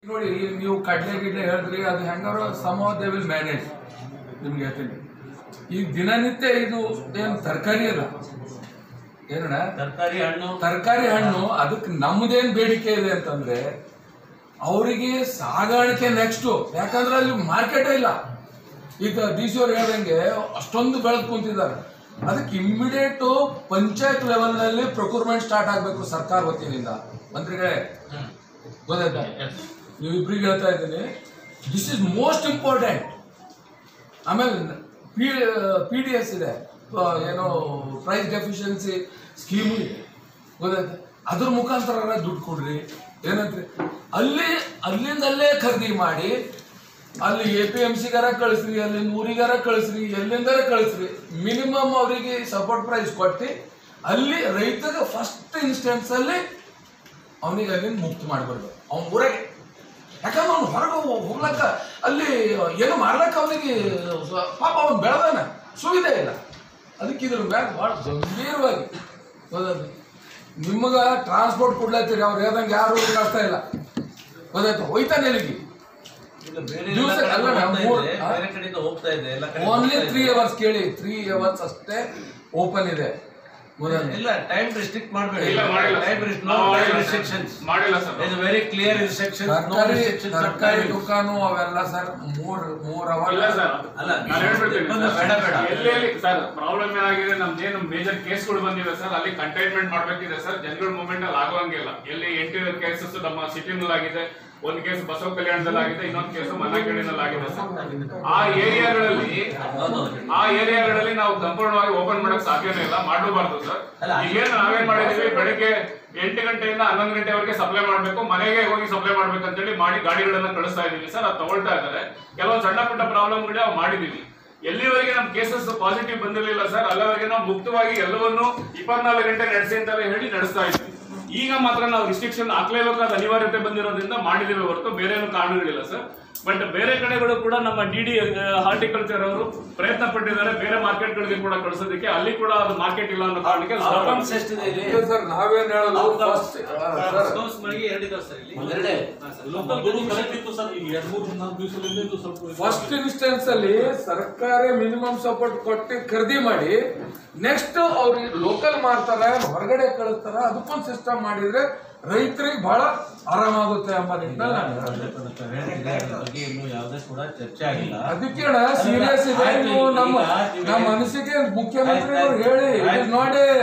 ನೋಡಿ ಈಗ ನೀವು ಕಡ್ಲೆ ಗಿಡ್ಲೆ ಹೇಳಿದ್ರಿ ಅದು ಹೆಂಗಾರು ಸಮ ದೇ ವಿಲ್ ಮ್ಯಾನೇಜ್ ನಿಮ್ಗೆ ಹೇಳ್ತೀನಿ ಈಗ ದಿನನಿತ್ಯ ಇದು ಏನು ತರಕಾರಿ ಅದ ಏನಣ್ಣ ತರಕಾರಿ ಹಣ್ಣು ತರಕಾರಿ ಹಣ್ಣು ಅದಕ್ಕೆ ನಮ್ದೇನ್ ಬೇಡಿಕೆ ಇದೆ ಅಂತಂದ್ರೆ ಅವರಿಗೆ ಸಾಗಾಣಿಕೆ ನೆಕ್ಸ್ಟ್ ಯಾಕಂದ್ರೆ ಅಲ್ಲಿ ಮಾರ್ಕೆಟ್ ಇಲ್ಲ ಈಗ ಡಿ ಸಿ ಅವ್ರು ಹೇಳ್ದಂಗೆ ಅಷ್ಟೊಂದು ಬೆಳೆದು ಕುಂತಿದ್ದಾರೆ ಅದಕ್ಕೆ ಇಮ್ಮಿಡಿಯೇಟ್ ಪಂಚಾಯತ್ ಲೆವೆಲ್ ನಲ್ಲಿ ಪ್ರೊಕ್ಯೂರ್ಮೆಂಟ್ ಸ್ಟಾರ್ಟ್ ಆಗಬೇಕು ಸರ್ಕಾರ ವತಿಯಿಂದ ಮಂತ್ರಿಗಳೇ ಗೊತ್ತಾಯ್ತಾ ನೀವು ಇಬ್ರಿಗೆ ಹೇಳ್ತಾ ಇದ್ದೀನಿ ದಿಸ್ ಇಸ್ ಮೋಸ್ಟ್ ಇಂಪಾರ್ಟೆಂಟ್ ಆಮೇಲೆ ಪಿ ಪಿ ಡಿ ಎಸ್ ಇದೆ ಆ, ಏನೋ ಪ್ರೈಸ್ ಡೆಫಿಷಿಯನ್ಸಿ ಸ್ಕೀಮು ಇದೆ ಗೊತ್ತಾಯ್ತಾ ಅದ್ರ ಮುಖಾಂತರ ದುಡ್ಡು ಕೊಡ್ರಿ ಏನಂತ್ರಿ ಅಲ್ಲಿ ಅಲ್ಲಿಂದಲ್ಲೇ ಖರೀದಿ ಮಾಡಿ ಅಲ್ಲಿ ಎ ಪಿ ಎಮ್ ಸಿಗಾರ ಕಳಿಸ್ರಿ ಅಲ್ಲಿಂದ ಊರಿಗಾರ ಕಳಿಸ್ರಿ ಎಲ್ಲಿಂದಾರ ಕಳಿಸ್ರಿ ಮಿನಿಮಮ್ ಅವರಿಗೆ ಸಪೋರ್ಟ್ ಪ್ರೈಸ್ ಕೊಟ್ಟು ಅಲ್ಲಿ ರೈತಗೆ ಫಸ್ಟ್ ಇನ್ಸ್ಟೆನ್ಸ್ ಅಲ್ಲಿ ಅವನಿಗೆ ಅಲ್ಲಿಂದ ಮುಕ್ತ ಮಾಡ್ಬಾರ್ದು ಅವ್ನ ಊರಾಗೆ ಯಾಕಂದ್ರೆ ಅವ್ನು ಹೊರಗೆ ಹೋಗ್ಲಕ್ಕ ಅಲ್ಲಿ ಏನು ಮಾಡ್ಲಕ್ಕ ಅವನಿಗೆ ಪಾಪ ಅವ್ನು ಬೆಳೆದಾನ ಸುವಿಧೆ ಇಲ್ಲ ಅದಕ್ಕೆ ಇದ್ರ ಮ್ಯಾಗ ಭಾಳ ಗಂಭೀರವಾಗಿ ಗೊತ್ತಾಯ್ತು ನಿಮ್ಗೆ ಟ್ರಾನ್ಸ್ಪೋರ್ಟ್ ಕೊಡ್ಲತ್ತೀರಿ ಅವ್ರು ಹೇಳ್ದಂಗೆ ಯಾರು ಕಷ್ಟ ಇಲ್ಲ ಗೊತ್ತಾಯ್ತು ಹೋಯ್ತಾನೆ ಎಲ್ಲಿಗೆ ಈಗ ಬೇರೆ ದಿವ್ಸ ಎಲ್ಲ ಕಡೆ ಅಲ್ಲ, ಹೋಗ್ತಾ ಮೂರ್- ಇದೆ, ಆ? ಬೇರೆ ಕಡೆಯಿಂದ ಹೋಗ್ತಾ ಇದೆ ಎಲ್ಲ ಕಡೆ ಓನ್ಲಿ ಹೋಗ್ತಾ ತ್ರೀ ಇದೆ. ಅವರ್ಸ್ ಕೇಳಿ ತ್ರೀ ಅವರ್ಸ್ ಅಷ್ಟೇ ಓಪನ್ ಇದೆ ಗೊತ್ತಾಯ್ತು ಇಲ್ಲ ಟೈಮ್ ರಿಸ್ಟ್ರಿಕ್ಟ್ ಮಾಡಬೇಡಿ ಇಲ್ಲ ಮಾಡಿಲ್ಲ ಟೈಮ್ ಸರ್. ನೋ ನಾವು ಟೈಮ್ ಮಾಡಿಲ್ಲ ಸರ್. ರಿಸ್ಟ್ರಿಕ್ಷನ್ಸ್ ಮಾಡಿಲ್ಲ sir is very clear restrictions no ತರಕಾರಿ ರಿಸ್ಟ್ರಿಕ್ಷನ್ಸ್ ತರಕಾರಿ ದುಕಾನು ಅವೆಲ್ಲ ಸರ್ ಮೂರ್ ಮೂರ್ ಅವರ್ ಇಲ್ಲ ಸರ್ ಅಲ್ಲ, ನಾನು ಹೇಳ್ಬಿಡ್ತೀನಿ ನಿರ್ಬಂಧ ಸರ್. ಬೇಡ, ಬೇಡ. ಎಲ್ಲೆಲ್ಲಿ ಸರ್ ಪ್ರಾಬ್ಲಮ್ ಏನಾಗಿದೆ ನಮ್ದೇನು ಮೇಜರ್ ಕೇಸ್ಗಳು ಬಂದಿದೆ ಸರ್ ಅಲ್ಲಿ ಕಂಟೈನ್ಮೆಂಟ್ ಮಾಡ್ಬೇಕಿದೆ ಸರ್ ಜನಗಳ ಮೂವ್ಮೆಂಟ್ ಅಲ್ಲಿ ಆಗುವಂಗಿಲ್ಲ ಎಲ್ಲಿ ಎಂಟು ಕೇಸಸ್ ನಮ್ಮ ಸಿಟಿನಲ್ಲಿ ಆಗಿದೆ ಒಂದ್ ಕೇಸ್ ಬಸವ ಕಲ್ಯಾಣದಲ್ಲಿ ಆಗಿದೆ ಇನ್ನೊಂದು ಕೇಸ್ ಮನ್ನಾಕೆಡಿನಲ್ಲಿ ಆಗಿದೆ ಸರ್ ಆ ಏರಿಯಾಗಳಲ್ಲಿ ಆ ಏರಿಯಾಗಳಲ್ಲಿ ನಾವು ಸಂಪೂರ್ಣವಾಗಿ ಓಪನ್ ಮಾಡಕ್ ಸಾಧ್ಯನೇ ಇಲ್ಲ ಮಾಡಬಾರ್ದು ಸರ್ ಅಲ್ಲ, ಈಗೇನು ನಾವೇನ್ ಮಾಡಿದೀವಿ ಬೆಳಿಗ್ಗೆ ಎಂಟು ಗಂಟೆಯಿಂದ ಹನ್ನೊಂದು ಗಂಟೆವರೆಗೆ ಸಪ್ಲೈ ಮಾಡ್ಬೇಕು ಮನೆಗೆ ಹೋಗಿ ಸಪ್ಲೈ ಮಾಡ್ಬೇಕು ಅಂತೇಳಿ ಮಾಡಿ ಗಾಡಿಗಳನ್ನ ಕಳಿಸ್ತಾ ಇದೀವಿ ಸರ್ ಅದು ತಗೊಳ್ತಾ ಇದ್ದಾರೆ ಕೆಲವೊಂದು ಸಣ್ಣ ಪುಟ್ಟ ಪ್ರಾಬ್ಲಮ್ಗಳು ನಾವು ಮಾಡಿದೀವಿ ಎಲ್ಲಿವರೆಗೆ ನಮ್ ಕೇಸಸ್ ಪಾಸಿಟಿವ್ ಬಂದಿರಲಿಲ್ಲ ಸರ್ ಅಲ್ಲಿವರೆಗೆ ನಾವು ಮುಕ್ತವಾಗಿ ಎಲ್ಲವನ್ನೂ ಇಪ್ಪತ್ನಾಲ್ಕು ಗಂಟೆ ನಡೆಸಿ ಅಂತ ಹೇಳಿ ನಡೆಸ್ತಾ ಇದ್ವಿ ಈಗ ಮಾತ್ರ ನಾವು ರಿಸ್ಟ್ರಿಕ್ಷನ್ ಹಾಕ್ಲೇಬೇಕಾದ ಅನಿವಾರ್ಯತೆ ಬಂದಿರೋದ್ರಿಂದ ಮಾಡಿದೀವಿ ಹೊರತು ಬೇರೆ ಏನು ಕಾರಣಗಳಿಲ್ಲ ಸರ್ ಬಟ್ ಬೇರೆ ಕಡೆಗಳು ಕೂಡ ನಮ್ಮ ಡಿ ಡಿ ಹಾರ್ಟಿಕಲ್ಚರ್ ಅವರು ಪ್ರಯತ್ನ ಪಟ್ಟಿದ್ದಾರೆ ಬೇರೆ ಮಾರ್ಕೆಟ್ಗಳಿಗೆ ಕೂಡ ಕಳಿಸೋದಕ್ಕೆ ಅಲ್ಲಿ ಕೂಡ ಅದು ಮಾರ್ಕೆಟ್ ಇಲ್ಲ ಅನ್ನೋ ಕಾರಣಕ್ಕೆ ಸ್ವಲ್ಪ ಪ್ರಾಬ್ಲಮ್ಸ್ ಎಷ್ಟಿದೆ ಇಲ್ಲಿ ಇಲ್ಲ ಸರ್ ನಾವೇನ್ ಹೇಳೋದು ಫಸ್ಟ್ House ಮನೆಗೆ ಎರಡಿದಾವೆ ಸರ್ ಇಲ್ಲಿ ಎರಡೇ ಮೊದಲು ಕರೆಕ್ಟ್ ಇತ್ತು ಸರ್ ಈಗ ಎರಡು ಮೂರು ನಾಲ್ಕು ದಿವಸದಿಂದ ಇದು ಸ್ವಲ್ಪ ಫಸ್ಟ್ ಇನ್ಸ್ಟೆನ್ಸ್ ಅಲ್ಲಿ ಸರ್ಕಾರ ಮಿನಿಮಮ್ ಸಪೋರ್ಟ್ ಕೊಟ್ಟು ಖರೀದಿ ಮಾಡಿ ನೆಕ್ಸ್ಟ್ ಅವ್ರಿಗೆ ಲೋಕಲ್ ಮಾರ್ತಾರ ಹೊರಗಡೆ ಕಳಿಸ್ತಾರ ಅದಕ್ಕೊಂದು ಸಿಸ್ಟಮ್ ಮಾಡಿದ್ರೆ ರೈತರಿಗೆ ಬಹಳ ಆರಾಮಾಗುತ್ತೆ ಎಂಬ ನಿಟ್ಟಿನಲ್ಲಿ ನಾನು ಹೇಳೋದು. ಅದ್ರ ಬಗ್ಗೆ ಇನ್ನೂ ಯಾವುದೇ ಕೂಡ ಚರ್ಚೆ ಆಗಿಲ್ಲ ಅದಕ್ಕೆ ಸೀರಿಯಸ್ ಇದೆ ಆಯ್ತು, ನೀವು ನಮ್ಮ ಈಗ ನಮ್ಮ ಅನಿಸಿಕೆ ಮುಖ್ಯಮಂತ್ರಿ ಆಯ್ತು, ಅವ್ರು ಹೇಳಿ ಇಟ್ ಆಯ್ತು. Is not a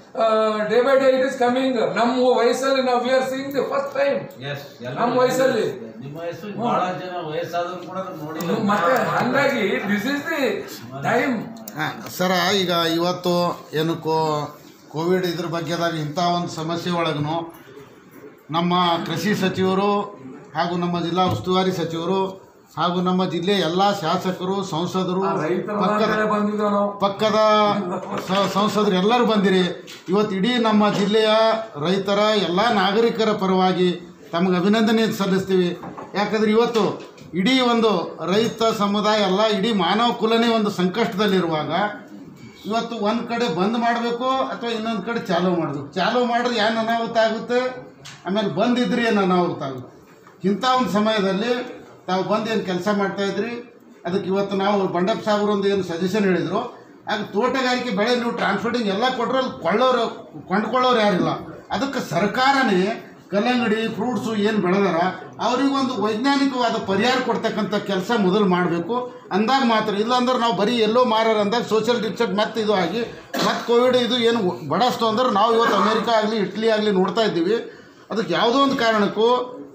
day by day it is coming ನಮ್ಮ ವಯಸ್ಸಲ್ಲಿ ನಾವು we are seeing the first time Yes, ಎಲ್ಲ ನಮ್ಮ ವಯಸ್ಸಲ್ಲಿ. ನಿಮ್ಮ ವಯಸ್ಸು ಬಹಳ ಜನ ವಯಸ್ಸಾದವ್ರು ಕೂಡ ಅದನ್ನ ನೋಡಿಲ್ಲ ಮತ್ತೆ ಹಂಗಾಗಿ ದಿಸ್ ಇಸ್ ದಿ ಟೈಮ್ ಹಾಂ ಸರ ಈಗ ಇವತ್ತು ಏನು ಕೋ ಕೋವಿಡ್ ಇದ್ರ ಬಗ್ಗೆದಾಗ ಇಂಥ ಒಂದು ಸಮಸ್ಯೆ ಒಳಗೂ ನಮ್ಮ ಕೃಷಿ ಸಚಿವರು ಹಾಗೂ ನಮ್ಮ ಜಿಲ್ಲಾ ಉಸ್ತುವಾರಿ ಸಚಿವರು ಹಾಗೂ ನಮ್ಮ ಜಿಲ್ಲೆಯ ಎಲ್ಲ ಶಾಸಕರು ಸಂಸದರು ರೈತರ ಪಕ್ಕದ ಮನೆಗೆ ಬಂದಿದ್ದೇವೆ ನಾವು ಪಕ್ಕದ ಸ- ಸಂಸದರು ಎಲ್ಲರೂ ಬಂದಿರಿ ಇವತ್ತು ಇಡೀ ನಮ್ಮ ಜಿಲ್ಲೆಯ ರೈತರ ಎಲ್ಲ ನಾಗರಿಕರ ಪರವಾಗಿ ತಮಗೆ ಅಭಿನಂದನೆ ಸಲ್ಲಿಸ್ತೀವಿ ಯಾಕಂದ್ರೆ ಇವತ್ತು ಇಡೀ ಒಂದು ರೈತ ಸಮುದಾಯ ಎಲ್ಲ ಇಡೀ ಮಾನವ ಕುಲನೇ ಒಂದು ಸಂಕಷ್ಟದಲ್ಲಿರುವಾಗ ಇವತ್ತು ಒಂದು ಕಡೆ ಬಂದ್ ಮಾಡಬೇಕು ಅಥವಾ ಇನ್ನೊಂದು ಕಡೆ ಚಾಲೂ ಮಾಡಬೇಕು ಚಾಲೂ ಮಾಡಿದ್ರೆ ಏನು ಅನಾಹುತ ಆಗುತ್ತೆ ಆಮೇಲೆ ಬಂದಿದ್ರಿ ಏನು ಅನಾಹುತ ಆಗುತ್ತೆ ಇಂಥ ಒಂದು ಸಮಯದಲ್ಲಿ ತಾವು ಬಂದು ಏನು ಕೆಲಸ ಮಾಡ್ತಾಯಿದ್ರಿ ಅದಕ್ಕೆ ಇವತ್ತು ನಾವು ಬಂಡಪ್ಪ ಸಾಹೇಬ್ರು ಒಂದು ಏನು ಸಜೆಷನ್ ಹೇಳಿದರು ಆಗ ತೋಟಗಾರಿಕೆ ಬೆಳೆ ನೀವು ಟ್ರಾನ್ಸ್ಪೋರ್ಟಿಂಗ್ ಎಲ್ಲ ಕೊಟ್ಟರೆ ಅಲ್ಲಿ ಕೊಳ್ಳೋರು ಕೊಂಡ್ಕೊಳ್ಳೋರು ಯಾರಿಲ್ಲ ಅದಕ್ಕೆ ಸರ್ಕಾರನೇ ಕಲ್ಲಂಗಡಿ ಫ್ರೂಟ್ಸು ಏನು ಬೆಳೆದಾರ ಅವರಿಗೊಂದು ವೈಜ್ಞಾನಿಕವಾದ ಪರಿಹಾರ ಕೊಡ್ತಕ್ಕಂಥ ಕೆಲಸ ಮೊದಲು ಮಾಡಬೇಕು ಅಂದಾಗ ಮಾತ್ರ ಇಲ್ಲಾಂದ್ರೆ ನಾವು ಬರೀ ಎಲ್ಲೋ ಮಾರಾರ ಅಂದಾಗ ಸೋಷಿಯಲ್ ಡಿಸ್ಟೆನ್ಸ್ ಮತ್ತೆ ಇದು ಆಗಿ ಮತ್ತೆ ಕೋವಿಡ್ ಇದು ಏನು ಬಡಸ್ತು ಅಂದ್ರೆ ನಾವು ಇವತ್ತು ಅಮೇರಿಕಾ ಆಗಲಿ ಇಟ್ಲಿ ಆಗಲಿ ನೋಡ್ತಾ ಇದ್ದೀವಿ ಅದಕ್ಕೆ ಯಾವುದೋ ಒಂದು ಕಾರಣಕ್ಕೂ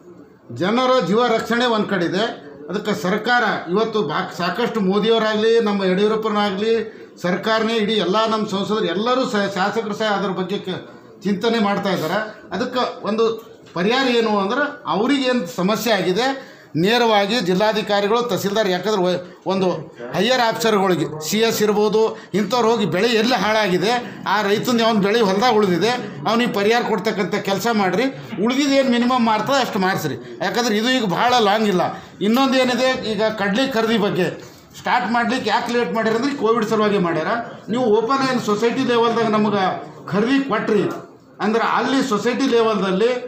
ಜನರ ಜೀವ ರಕ್ಷಣೆ ಒಂದು ಕಡೆ ಇದೆ ಅದಕ್ಕೆ ಸರ್ಕಾರ ಇವತ್ತು ಬಾ ಸಾಕಷ್ಟು ಮೋದಿಯವರಾಗಲಿ ನಮ್ಮ ಯಡಿಯೂರಪ್ಪನಾಗಲಿ ಸರ್ಕಾರನೇ ಇಡೀ ಎಲ್ಲ ನಮ್ಮ ಸಂಸದರು ಎಲ್ಲರೂ ಸಹ ಶಾಸಕರು ಸಹ ಅದರ ಬಗ್ಗೆ ಕ- ಚಿಂತನೆ ಮಾಡ್ತಾ ಇದ್ದಾರೆ ಅದಕ್ಕೆ ಒಂದು ಪರಿಹಾರ ಏನು ಅಂದ್ರೆ ಅವ್ರಿಗೇನು ಸಮಸ್ಯೆ ಆಗಿದೆ ನೇರವಾಗಿ ಜಿಲ್ಲಾಧಿಕಾರಿಗಳು ತಹಸೀಲ್ದಾರ್ ಯಾಕಂದ್ರೆ ವ- ಒಂದು ಹೈಯರ್ ಆಫೀಸರ್ಗಳಿಗೆ ಸಿ ಎಸ್ ಇರ್ಬೋದು ಇಂಥವ್ರು ಹೋಗಿ ಬೆಳೆ ಎಲ್ಲಿ ಹಾಳಾಗಿದೆ ಆ ರೈತನ ಅವ್ನ ಬೆಳೆ ಹೊಲದಾಗ ಉಳಿದಿದೆ ಅವ್ನಿಗೆ ಪರಿಹಾರ ಕೊಡ್ತಕ್ಕಂಥ ಕೆಲಸ ಮಾಡಿರಿ ಉಳಿದಿದ್ದು ಏನು ಮಿನಿಮಮ್ ಮಾರ್ತದೆ ಅಷ್ಟು ಮಾರಿಸ್ರಿ ಯಾಕಂದ್ರೆ ಇದು ಈಗ ಭಾಳ ಲಾಂಗ್ ಇಲ್ಲ ಇನ್ನೊಂದು ಏನಿದೆ ಈಗ ಕಡ್ಲಿ ಖರೀದಿ ಬಗ್ಗೆ ಸ್ಟಾರ್ಟ್ ಮಾಡ್ಲಿಕ್ಕೆ ಯಾಕೆ ಲೇಟ್ ಮಾಡ್ಯಾರ ಅಂದ್ರೆ ಕೋವಿಡ್ ಸಲುವಾಗಿ ಮಾಡ್ಯಾರ ನೀವು ಓಪನ್ ಏನು ಸೊಸೈಟಿ ಲೆವೆಲ್ದಾಗ ನಮಗೆ ಖರೀದಿ ಕೊಟ್ರಿ ಅಂದ್ರೆ ಅಲ್ಲಿ ಸೊಸೈಟಿ ಲೆವೆಲ್ದಲ್ಲಿ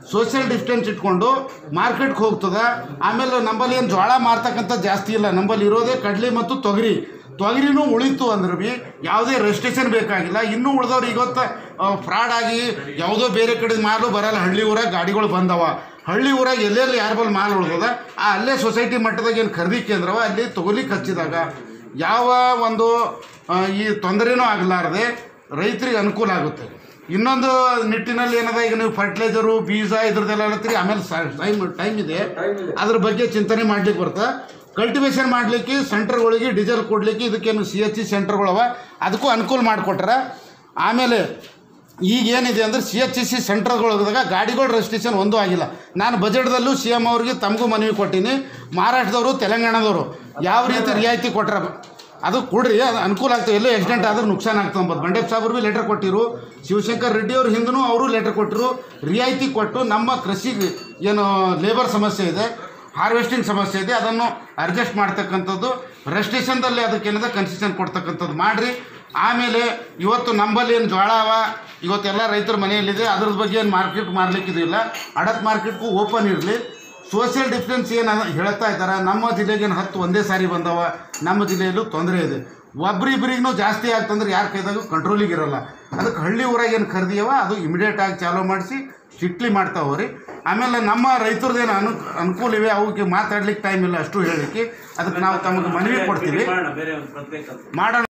ಸೋಷಿಯಲ್ ಡಿಸ್ಟೆನ್ಸ್ ಇಟ್ಕೊಂಡು ಮಾರ್ಕೆಟ್ಗೆ ಹೋಗ್ತದ ಆಮೇಲೆ ನಂಬಲ್ಲಿ ಏನು ಜೋಳ ಮಾರ್ತಕ್ಕಂಥ ಜಾಸ್ತಿ ಇಲ್ಲ ನಂಬಲ್ಲಿ ಇರೋದೇ ಕಡಲೆ ಮತ್ತು ತೊಗರಿ ತೊಗರಿನೂ ಉಳಿತು ಅಂದ್ರೆ ಬಿ ಯಾವುದೇ ರೆಜಿಸ್ಟ್ರೇಷನ್ ಬೇಕಾಗಿಲ್ಲ ಇನ್ನೂ ಉಳ್ದವ್ರು ಇವತ್ತು ಫ್ರಾಡ್ ಆಗಿ ಯಾವುದೋ ಬೇರೆ ಕಡೆ ಮಾಲು ಬರಲ್ಲ ಹಳ್ಳಿ ಊರಾಗ ಗಾಡಿಗಳು ಬಂದವ ಹಳ್ಳಿ ಊರಾಗ ಎಲ್ಲೆಲ್ಲಿ ಯಾರ ಬಲ್ಲಿ ಮಾಲ್ ಉಳ್ದದ ಆ ಅಲ್ಲೇ ಸೊಸೈಟಿ ಮಟ್ಟದಾಗ ಏನು ಖರೀದಿ ಕೇಂದ್ರವ ಅಲ್ಲಿ ತೊಗೊಲಿಕ್ಕೆ ಹಚ್ಚಿದಾಗ ಯಾವ ಒಂದು ಆ, ಈ ತೊಂದರೆನೂ ಆಗಲಾರದೆ ರೈತರಿಗೆ ಅನುಕೂಲ ಆಗುತ್ತೆ ಇನ್ನೊಂದು ನಿಟ್ಟಿನಲ್ಲಿ ಏನದ ಈಗ ನೀವು ಫರ್ಟಿಲೈಸರು ಬೀಜ ಇದ್ರದ್ದೆಲ್ಲ ಹೇಳ್ತೀರಿ ಆಮೇಲೆ ಟೈಮ್ ಟೈಮ್ ಇದೆ ಅದ್ರ ಬಗ್ಗೆ ಚಿಂತನೆ ಮಾಡ್ಲಿಕ್ಕೆ ಬರ್ತಾ ಕಲ್ಟಿವೇಶನ್ ಮಾಡಲಿಕ್ಕೆ ಸೆಂಟರ್ಗಳಿಗೆ ಡೀಸೆಲ್ ಕೊಡಲಿಕ್ಕೆ ಇದಕ್ಕೇನು ಸಿ ಎಚ್ ಸಿ ಸೆಂಟರ್ಗಳವ ಅದಕ್ಕೂ ಅನುಕೂಲ ಮಾಡಿಕೊಟ್ರ ಆಮೇಲೆ ಈಗ ಏನಿದೆ ಅಂದ್ರೆ ಸಿ ಎಚ್ ಸಿ ಸೆಂಟರ್ಗಳೊಳಗದಾಗ ಗಾಡಿಗಳ ರೆಜಿಸ್ಟ್ರೇಷನ್ ಒಂದೂ ಆಗಿಲ್ಲ ನಾನು ಬಜೆಟ್ದಲ್ಲೂ ಸಿ ಎಮ್ ಅವ್ರಿಗೆ ತಮಗೂ ಮನವಿ ಕೊಟ್ಟೀನಿ ಮಹಾರಾಷ್ಟ್ರದವರು ತೆಲಂಗಾಣದವರು ಯಾವ ರೀತಿ ರಿಯಾಯಿತಿ ಕೊಟ್ರ ಅದು ಕೊಡ್ರಿ ಅದು ಅನುಕೂಲ ಆಗ್ತದೆ ಎಲ್ಲೋ ಆಕ್ಸಿಡೆಂಟ್ ಆದ್ರೆ ನುಕ್ಸಾನ್ ಆಗ್ತದೆ ಅಂಬೋದು ಬಂಡೆಪ್ ಸಾಬ್ರು ಭೀ ಲೆಟರ್ ಕೊಟ್ಟಿರು ಶಿವಶಂಕರ್ ರೆಡ್ಡಿ ಅವ್ರ ಹಿಂದೂ ಅವರು ಲೆಟರ್ ಕೊಟ್ಟರು ರಿಯಾಯಿತಿ ಕೊಟ್ಟು ನಮ್ಮ ಕೃಷಿಗೆ ಏನು ಲೇಬರ್ ಸಮಸ್ಯೆ ಇದೆ ಹಾರ್ವೆಸ್ಟಿಂಗ್ ಸಮಸ್ಯೆ ಇದೆ ಅದನ್ನು ಅಡ್ಜಸ್ಟ್ ಮಾಡ್ತಕ್ಕಂಥದ್ದು ರೆಜಿಸ್ಟ್ರೇಷನ್ದಲ್ಲಿ ಅದಕ್ಕೇನದ ಕನ್ಸೆಷನ್ ಕೊಡ್ತಕ್ಕಂಥದ್ದು ಮಾಡಿರಿ ಆಮೇಲೆ ಇವತ್ತು ನಂಬಲ್ಲಿ ಏನು ಜೋಳ ಅವ ಇವತ್ತೆಲ್ಲ ರೈತರ ಮನೆಯಲ್ಲಿದೆ ಅದ್ರ ಬಗ್ಗೆ ಏನು ಮಾರ್ಕೆಟ್ ಮಾರ್ಲಿಕ್ಕಿದಿಲ್ಲ ಅಡತ್ ಮಾರ್ಕೆಟ್ಗೂ ಓಪನ್ ಇರಲಿ ಸೋಷಿಯಲ್ ಡಿಫ್ರೆನ್ಸ್ ಏನು ಹೇಳ್ತಾ ಇದ್ದಾರೆ ನಮ್ಮ ಜಿಲ್ಲೆಗೆ ಏನು ಹತ್ತು ಒಂದೇ ಸಾರಿ ಬಂದವ ನಮ್ಮ ಜಿಲ್ಲೆಯಲ್ಲೂ ತೊಂದರೆ ಇದೆ ಒಬ್ರಿಬ್ರಿಗೂ ಜಾಸ್ತಿ ಆಗ್ತಂದ್ರೆ ಯಾರ ಕೈದಾಗೂ ಕಂಟ್ರೋಲಿಗೆ ಇರಲ್ಲ ಅದಕ್ಕೆ ಹಳ್ಳಿ ಊರಾಗ ಏನು ಖರೀದಿಯವ ಅದು ಇಮಿಡಿಯೇಟ್ ಆಗಿ ಚಾಲೂ ಮಾಡಿಸಿ ಸ್ಟ್ರಿಕ್ಟ್ಲಿ ಮಾಡ್ತಾ ಹೋಗ್ರಿ ಆಮೇಲೆ ನಮ್ಮ ರೈತರದ್ದೇನು ಅನು ಅನುಕೂಲ ಇವೆ ಅವಕ್ಕೆ ಮಾತಾಡ್ಲಿಕ್ಕೆ ಟೈಮ್ ಇಲ್ಲ ಅಷ್ಟು ಹೇಳಲಿಕ್ಕೆ ಅದಕ್ಕೆ ನಾವು ತಮಗೆ ಮನವಿ ಕೊಡ್ತೀವಿ ಮಾಡೋಣ ಬೇರೆ ಒಂದು ಪ್ರತ್ಯೇಕ ಮಾಡೋಣ